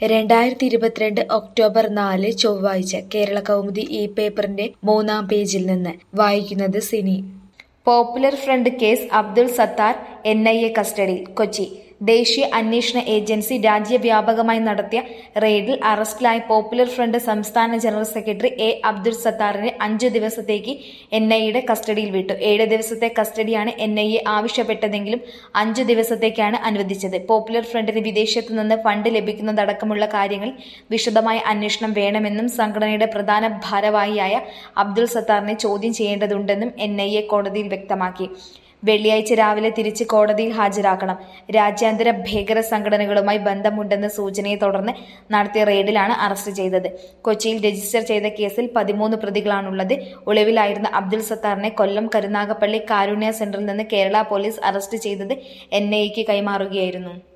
രണ്ടായിരത്തി ഇരുപത്തിരണ്ട് ഒക്ടോബർ നാല് ചൊവ്വാഴ്ച കേരള കൗമുദി ഈ പേപ്പറിന്റെ മൂന്നാം പേജിൽ നിന്ന് വായിക്കുന്നത് Sini Popular Front case Abdul Sathar N I A കസ്റ്റഡിയിൽ കൊച്ചി ദേശീയ അന്വേഷണ ഏജൻസി രാജ്യവ്യാപകമായി നടത്തിയ റെയ്ഡിൽ അറസ്റ്റിലായ പോപ്പുലർ ഫ്രണ്ട് സംസ്ഥാന ജനറൽ സെക്രട്ടറി എ അബ്ദുൾ സത്താറിനെ അഞ്ചു ദിവസത്തേക്ക് എൻ ഐ എയുടെ കസ്റ്റഡിയിൽ വിട്ടു ഏഴ് ദിവസത്തെ കസ്റ്റഡിയാണ് എൻ ഐ എ ആവശ്യപ്പെട്ടതെങ്കിലും അഞ്ചു ദിവസത്തേക്കാണ് അനുവദിച്ചത് പോപ്പുലർ ഫ്രണ്ടിന് വിദേശത്തു നിന്ന് ഫണ്ട് ലഭിക്കുന്നതടക്കമുള്ള കാര്യങ്ങളിൽ വിശദമായ അന്വേഷണം വേണമെന്നും സംഘടനയുടെ പ്രധാന ഭാരവാഹിയായ അബ്ദുൾ സത്താറിനെ ചോദ്യം ചെയ്യേണ്ടതുണ്ടെന്നും എൻ ഐ എ കോടതിയിൽ വ്യക്തമാക്കി വെള്ളിയാഴ്ച രാവിലെ തിരിച്ച് കോടതിയിൽ ഹാജരാക്കണം രാജ്യാന്തര ഭീകര സംഘടനകളുമായി ബന്ധമുണ്ടെന്ന സൂചനയെ തുടർന്ന് നടത്തിയ റെയ്ഡിലാണ് അറസ്റ്റ് ചെയ്തത് കൊച്ചിയിൽ രജിസ്റ്റർ ചെയ്ത കേസിൽ പതിമൂന്ന് പ്രതികളാണുള്ളത് ഒളിവിലായിരുന്ന അബ്ദുൾ സത്താറിനെ കൊല്ലം കരുനാഗപ്പള്ളി കാരുണ്യ സെന്ററിൽ നിന്ന് കേരള പോലീസ് അറസ്റ്റ് ചെയ്തത് എൻ ഐക്ക് കൈമാറുകയായിരുന്നു